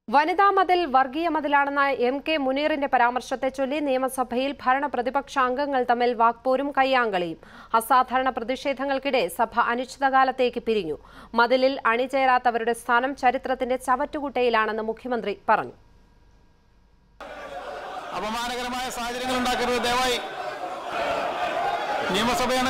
വനിതാ മതിൽ വർഗീയ മതിലാണെന്ന എം കെ മുനീറിന്റെ പരാമർശത്തെ ചൊല്ലി നിയമസഭയിൽ ഭരണ പ്രതിപക്ഷ അംഗങ്ങൾ തമ്മിൽ വാക്പോരും കയ്യാങ്കളിയും അസാധാരണ പ്രതിഷേധങ്ങൾക്കിടെ സഭ അനിശ്ചിതകാലത്തേക്ക് പിരിഞ്ഞു മതിലിൽ അണിചേരാത്തവരുടെ സ്ഥാനം ചരിത്രത്തിന്റെ ചവറ്റുകുട്ടയിലാണെന്ന് മുഖ്യമന്ത്രി പറഞ്ഞു അപമാനകരമായ സാഹചര്യങ്ങൾ ഉണ്ടാക്കരുത് ദയവായി നിയമസഭയാണ്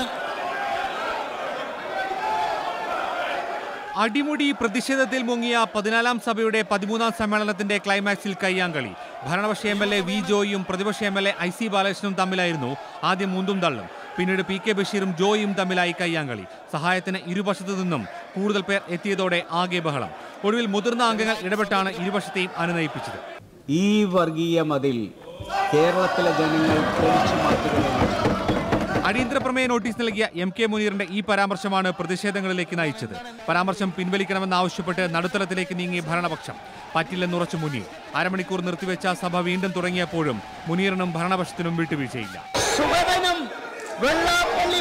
അടിമുടി പ്രതിഷേധത്തിൽ മുങ്ങിയ പതിനാലാം സഭയുടെ പതിമൂന്നാം സമ്മേളനത്തിന്റെ ക്ലൈമാക്സിൽ കയ്യാങ്കളി ഭരണപക്ഷ എം എൽ എ വി ജോയിയും പ്രതിപക്ഷ M L A I C ബാലകൃഷ്ണനും തമ്മിലായിരുന്നു ആദ്യം മുന്തും തള്ളും പിന്നീട് പി കെ ബഷീറും ജോയിയും തമ്മിലായി കയ്യാങ്കളി സഹായത്തിന് ഇരുവശത്തു നിന്നും കൂടുതൽ പേർ എത്തിയതോടെ ആകെ ബഹളം ഒടുവിൽ മുതിർന്ന അംഗങ്ങൾ ഇടപെട്ടാണ് ഇരുവശത്തെയും അനുനയിപ്പിച്ചത് ഈ വർഗീയ മതിൽ കേരളത്തിലെ ജനങ്ങൾ പൊളിച്ചു മാറ്റുകയാണ് അടിയന്തര പ്രമേയ നോട്ടീസ് നൽകിയ എം കെ മുനീറിന്റെ ഈ പരാമർശമാണ് പ്രതിഷേധങ്ങളിലേക്ക് നയിച്ചത് പരാമർശം പിൻവലിക്കണമെന്നാവശ്യപ്പെട്ട് നടുത്തളത്തിലേക്ക് നീങ്ങി ഭരണപക്ഷം പറ്റില്ലെന്നുറച്ചു മുനീർ അരമണിക്കൂർ നിർത്തിവെച്ച സഭ വീണ്ടും തുടങ്ങിയപ്പോഴും മുനീറിനും ഭരണപക്ഷത്തിനും വിട്ടുവീഴ്ചയില്ല സുഗതനും വെള്ളാപ്പള്ളി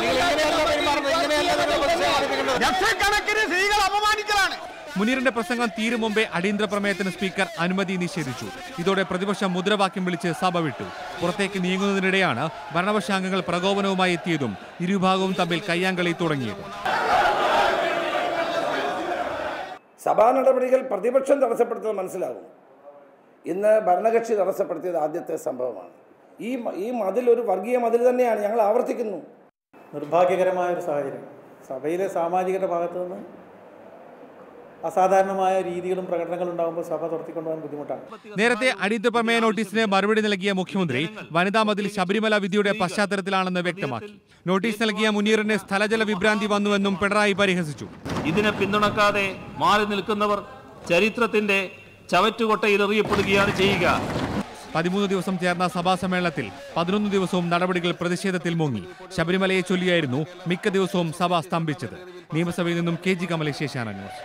ലക്ഷക്കണക്കിന് സ്ത്രീകൾ അപമാനിക്കലാണ് മുനീറിന്റെ പ്രസംഗം തീരും മുമ്പേ അടിയന്തര പ്രമേയത്തിന് സ്പീക്കർ അനുമതി നിഷേധിച്ചു ഇതോടെ പ്രതിപക്ഷം മുദ്രാവാക്യം വിളിച്ച് സഭ വിട്ടു പുറത്തേക്ക് നീങ്ങുന്നതിനിടെയാണ് ഭരണപക്ഷ അംഗങ്ങൾ പ്രകോപനവുമായി എത്തിയതും ഇരുവിഭാഗവും തമ്മിൽ കയ്യാങ്കളി തുടങ്ങിയതും സഭാ നടപടികൾ പ്രതിപക്ഷം തടസ്സപ്പെടുത്തുന്നത് മനസ്സിലാകും ഇന്ന് ഭരണകക്ഷി തടസ്സപ്പെടുത്തിയത് ആദ്യത്തെ സംഭവമാണ് ഈ മ- ഈ മതിൽ ഒരു വർഗീയ മതിൽ തന്നെയാണ് ഞങ്ങൾ ആവർത്തിക്കുന്നു നിർഭാഗ്യകരമായ ഒരു സാഹചര്യം സഭയിലെ സാമാജികരുടെ ഭാഗത്തു നിന്ന് അസാധാരണമായ രീതികളും പ്രകടനങ്ങളും ഉണ്ടാകുമ്പോൾ സഭ തുറത്തിക്കൊണ്ടുപോകാൻ ബുദ്ധിമുട്ടാണ് നേരത്തെ അടിയന്തര പ്രമേയ നോട്ടീസിന് മറുപടി നൽകിയ മുഖ്യമന്ത്രി വനിതാ മതിൽ ശബരിമല വിധിയുടെ പശ്ചാത്തലത്തിലാണെന്ന് വ്യക്തമാക്കി നോട്ടീസ് നൽകിയ മുനീറിന് സ്ഥലജല വിഭ്രാന്തി വന്നുവെന്നും പിണറായി പരിഹസിച്ചു ഇതിനെ പിന്തുണക്കാതെ മാറി നിൽക്കുന്നവർ ചരിത്രത്തിന്റെ ചവറ്റുകൊട്ടയിൽ എറിയപ്പെടുകയാണ് ചെയ്യുക പതിമൂന്ന് ദിവസം ചേർന്ന സഭാ സമ്മേളനത്തിൽ പതിനൊന്ന് ദിവസവും നടപടികൾ പ്രതിഷേധത്തിൽ മുങ്ങി ശബരിമലയെ ചൊല്ലിയായിരുന്നു മിക്ക ദിവസവും സഭ സ്തംഭിച്ചത് നിയമസഭയിൽ നിന്നും K G Kamalesh Asianet news